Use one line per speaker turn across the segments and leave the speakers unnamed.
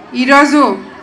ఈరోజు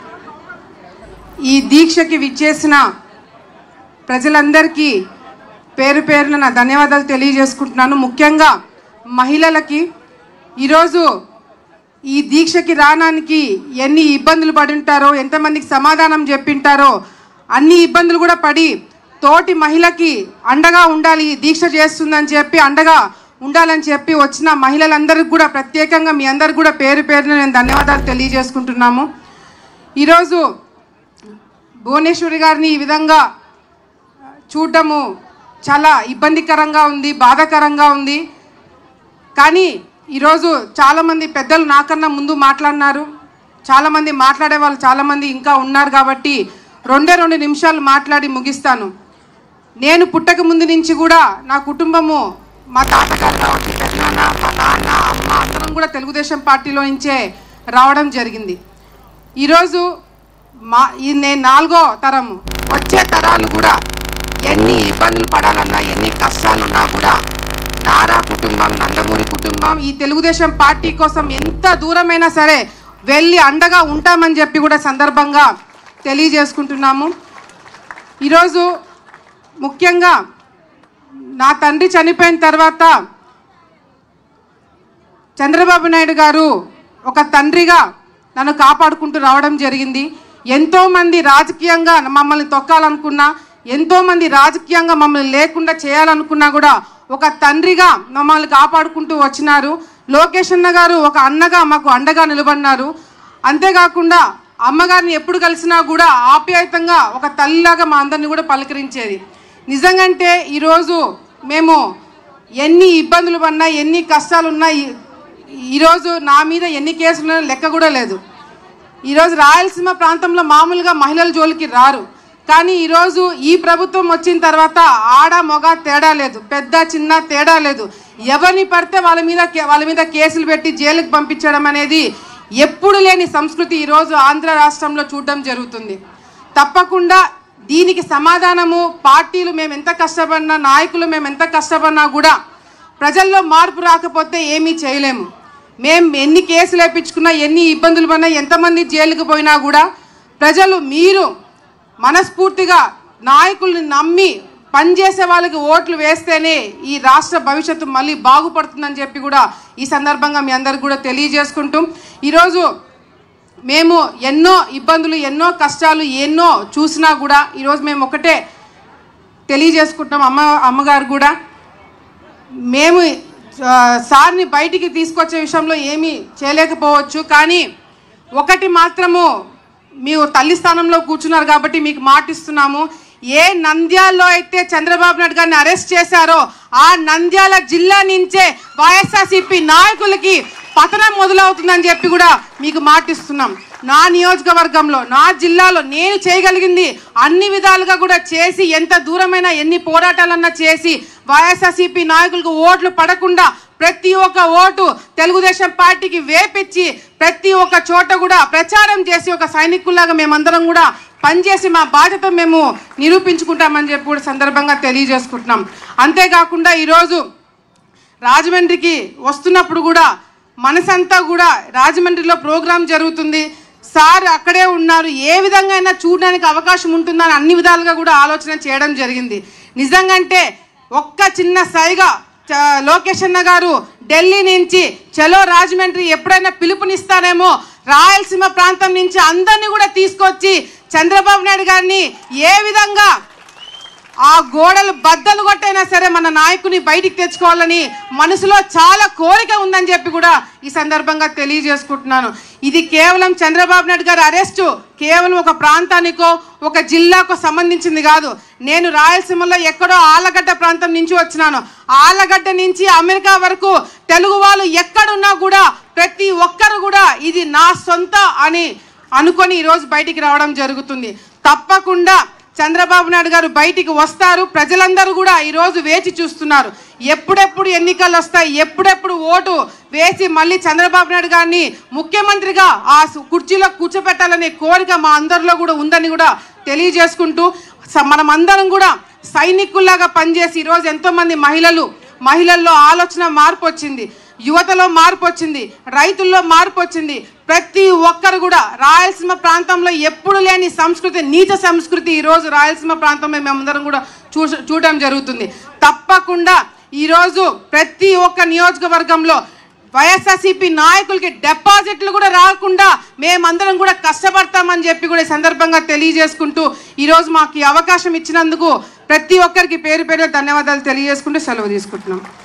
ఈ దీక్షకి విచ్చేసిన ప్రజలందరికీ పేరు పేరున నా ధన్యవాదాలు తెలియజేసుకుంటున్నాను ముఖ్యంగా మహిళలకి ఈరోజు ఈ దీక్షకి రావడానికి ఎన్ని ఇబ్బందులు పడి ఉంటారో ఎంతమందికి సమాధానం చెప్పింటారో అన్ని ఇబ్బందులు కూడా పడి తోటి మహిళకి అండగా ఉండాలి ఈ దీక్ష చేస్తుందని చెప్పి అండగా ఉండాలని చెప్పి వచ్చిన మహిళలందరికీ కూడా ప్రత్యేకంగా మీ అందరికి కూడా పేరు పేరున నేను ధన్యవాదాలు తెలియజేసుకుంటున్నాము ఈరోజు భువనేశ్వరి గారిని ఈ విధంగా చూడటము చాలా ఇబ్బందికరంగా ఉంది బాధాకరంగా ఉంది కానీ ఈరోజు చాలామంది పెద్దలు నాకన్నా ముందు మాట్లాడినారు చాలామంది మాట్లాడే వాళ్ళు చాలామంది ఇంకా ఉన్నారు కాబట్టి రెండే రెండు నిమిషాలు మాట్లాడి ముగిస్తాను నేను పుట్టక ముందు నుంచి కూడా నా కుటుంబము మా తాతగారు కావచ్చు పెద్దనాన్న మా నాన్న అమ్మ అందరం కూడా తెలుగుదేశం పార్టీలో నుంచే రావడం జరిగింది ఈరోజు మా ఈ నేను నాలుగో తరము వచ్చే తరాలు కూడా ఎన్ని ఇబ్బందులు పడాలన్నా ఎన్ని కష్టాలున్నా కూడా నారా కుటుంబం నందమూరి కుటుంబం ఈ తెలుగుదేశం పార్టీ కోసం ఎంత దూరమైనా సరే వెళ్ళి అండగా ఉంటామని చెప్పి కూడా సందర్భంగా తెలియజేసుకుంటున్నాము ఈరోజు ముఖ్యంగా నా తండ్రి చనిపోయిన తర్వాత చంద్రబాబు నాయుడు గారు ఒక తండ్రిగా నన్ను కాపాడుకుంటూ రావడం జరిగింది ఎంతోమంది రాజకీయంగా మమ్మల్ని తొక్కాలనుకున్నా ఎంతోమంది రాజకీయంగా మమ్మల్ని లేకుండా చేయాలనుకున్నా కూడా ఒక తండ్రిగా మమ్మల్ని కాపాడుకుంటూ వచ్చినారు లోకేష్ అన్న గారు ఒక అన్నగా మాకు అండగా నిలబడినారు అంతేకాకుండా అమ్మగారిని ఎప్పుడు కలిసినా కూడా ఆప్యాయతంగా ఒక తల్లిలాగా మా అందరిని కూడా పలకరించేది నిజంగంటే ఈరోజు మేము ఎన్ని ఇబ్బందులు పడినా ఎన్ని కష్టాలు ఉన్నా ఈ- ఈరోజు నా మీద ఎన్ని కేసులు ఉన్నాయో లెక్క కూడా లేదు ఈరోజు రాయలసీమ ప్రాంతంలో మామూలుగా మహిళల జోలికి రారు కానీ ఈరోజు ఈ ప్రభుత్వం వచ్చిన తర్వాత ఆడ మొగ తేడా లేదు పెద్ద చిన్న తేడా లేదు ఎవరిని పడితే వాళ్ళ మీద కే- వాళ్ళ మీద కేసులు పెట్టి జైలుకి పంపించడం అనేది ఎప్పుడు లేని సంస్కృతి ఈరోజు ఆంధ్ర రాష్ట్రంలో చూడడం జరుగుతుంది తప్పకుండా దీనికి సమాధానము పార్టీలు మేము ఎంత కష్టపడినా నాయకులు మేము ఎంత కష్టపడినా కూడా ప్రజల్లో మార్పు రాకపోతే ఏమీ చేయలేము మేము ఎన్ని కేసులు వేయించుకున్నా ఎన్ని ఇబ్బందులు పడినా ఎంతమంది జైలుకు పోయినా కూడా ప్రజలు మీరు మనస్ఫూర్తిగా నాయకుల్ని నమ్మి పనిచేసే వాళ్ళకి ఓట్లు వేస్తేనే ఈ రాష్ట్ర భవిష్యత్తు మళ్ళీ బాగుపడుతుందని చెప్పి కూడా ఈ సందర్భంగా మీ అందరికి కూడా తెలియజేసుకుంటూ ఈరోజు మేము ఎన్నో ఇబ్బందులు ఎన్నో కష్టాలు ఎన్నో చూసినా కూడా ఈరోజు మేము ఒకటే తెలియజేసుకుంటాం అమ్మ అమ్మగారు కూడా మేము ఆ, సార్ని బయటికి తీసుకొచ్చే విషయంలో ఏమీ చేయలేకపోవచ్చు కానీ ఒకటి మాత్రము మీరు తల్లి స్థానంలో కూర్చున్నారు కాబట్టి మీకు మాటిస్తున్నాము ఏ నంద్యాలలో అయితే చంద్రబాబు నాయుడు గారిని అరెస్ట్ చేశారో ఆ నంద్యాల జిల్లా నుంచే వైఎస్ఆర్సీపీ నాయకులకి పతనం మొదలవుతుందని చెప్పి కూడా మీకు మాటిస్తున్నాం నా నియోజకవర్గంలో నా జిల్లాలో నేను చేయగలిగింది అన్ని విధాలుగా కూడా చేసి ఎంత దూరమైనా ఎన్ని పోరాటాలన్నా చేసి వైఎస్ఆర్సీపీ నాయకులకు ఓట్లు పడకుండా ప్రతి ఒక్క ఓటు తెలుగుదేశం పార్టీకి వేపించి ప్రతి ఒక్క చోట కూడా ప్రచారం చేసి ఒక సైనికుల్లాగా మేమందరం కూడా పనిచేసి మా బాధ్యత మేము నిరూపించుకుంటామని చెప్పి కూడా సందర్భంగా తెలియజేసుకుంటున్నాం అంతేకాకుండా ఈరోజు రాజమండ్రికి వస్తున్నప్పుడు కూడా మనసంతా కూడా రాజమండ్రిలో ప్రోగ్రాం జరుగుతుంది సార్ అక్కడే ఉన్నారు ఏ విధంగా అయినా చూడడానికి అవకాశం ఉంటుందని అన్ని విధాలుగా కూడా ఆలోచన చేయడం జరిగింది నిజంగంటే ఒక్క చిన్న సైగా చ- లోకేష్ అన్న గారు ఢిల్లీ నుంచి చలో రాజమండ్రి ఎప్పుడైనా పిలుపునిస్తారేమో రాయలసీమ ప్రాంతం నుంచి అందరినీ కూడా తీసుకొచ్చి చంద్రబాబు నాయుడు గారిని ఏ విధంగా ఆ గోడలు బద్దలు కొట్టైనా సరే మన నాయకుని బయటికి తెచ్చుకోవాలని మనసులో చాలా కోరిక ఉందని చెప్పి కూడా ఈ సందర్భంగా తెలియజేసుకుంటున్నాను ఇది కేవలం చంద్రబాబు నాయుడు గారి అరెస్టు కేవలం ఒక ప్రాంతానికో ఒక జిల్లాకో సంబంధించింది కాదు నేను రాయలసీమలో ఎక్కడో ఆలగడ్డ ప్రాంతం నుంచి వచ్చినాను ఆలగడ్డ నుంచి అమెరికా వరకు తెలుగు వాళ్ళు ఎక్కడున్నా కూడా ప్రతి ఒక్కరు కూడా ఇది నా సొంత అని అనుకొని ఈరోజు బయటికి రావడం జరుగుతుంది తప్పకుండా చంద్రబాబు నాయుడు గారు బయటికి వస్తారు ప్రజలందరూ కూడా ఈరోజు వేచి చూస్తున్నారు ఎప్పుడెప్పుడు ఎన్నికలు వస్తాయి ఎప్పుడెప్పుడు ఓటు వేసి మళ్ళీ చంద్రబాబు నాయుడు గారిని ముఖ్యమంత్రిగా ఆ సు- కుర్చీలో కూర్చోపెట్టాలనే కోరిక మా అందరిలో కూడా ఉందని కూడా తెలియజేసుకుంటూ స- మనమందరం కూడా సైనికుల్లాగా పనిచేసి ఈరోజు ఎంతోమంది మహిళలు మహిళల్లో ఆలోచన మార్పు వచ్చింది యువతలో మార్పు వచ్చింది రైతుల్లో మార్పు వచ్చింది ప్రతి ఒక్కరు కూడా రాయలసీమ ప్రాంతంలో ఎప్పుడు లేని సంస్కృతి నీచ సంస్కృతి ఈరోజు రాయలసీమ ప్రాంతంలో మేమందరం కూడా చూ చూడడం జరుగుతుంది తప్పకుండా ఈరోజు ప్రతి ఒక్క నియోజకవర్గంలో వైఎస్ఆర్సీపీ నాయకులకి డిపాజిట్లు కూడా రాకుండా మేమందరం కూడా కష్టపడతామని చెప్పి కూడా ఈ సందర్భంగా తెలియజేసుకుంటూ ఈరోజు మాకు ఈ అవకాశం ఇచ్చినందుకు ప్రతి ఒక్కరికి పేరు పేరు ధన్యవాదాలు తెలియజేసుకుంటూ సెలవు తీసుకుంటున్నాం